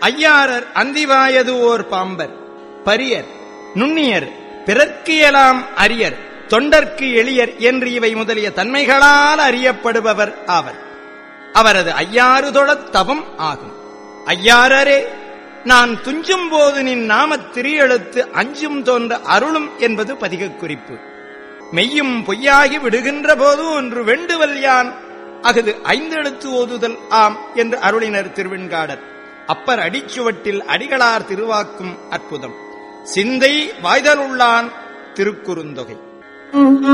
ஐயாரர் அந்திவாயது ஓர் பாம்பர் barrier நுண்ணியர் பிறர்க்கு எலாம் arrear தொண்டர்க்கு எளியர் என்று இவை முதலிய தன்மைகளால் அறியப்படுபவர் ஆவர் அவரது ஐயாறு தொழத் தவம் ஆகும் ஐயாரரே நான் துஞ்சும் போது நின் நாமத் திரியெழுத்து அஞ்சும் தோன்ற அருளும் என்பது பதிகக் குறிப்பு மெய்யும் பொய்யாகி விடுகின்ற போது ஒன்று வெண்டுவல் யான் அஃது ஐந்தெழுத்து ஓதுதல் ஆம் என்று அருளினர் திருவெண்காடர் அப்பர் அடிச்சுவட்டில் அடிகளார் திருவாக்கும் அற்புதம் சிந்தை வாய்தலுள்ளான் திருக்குறுந்தொகை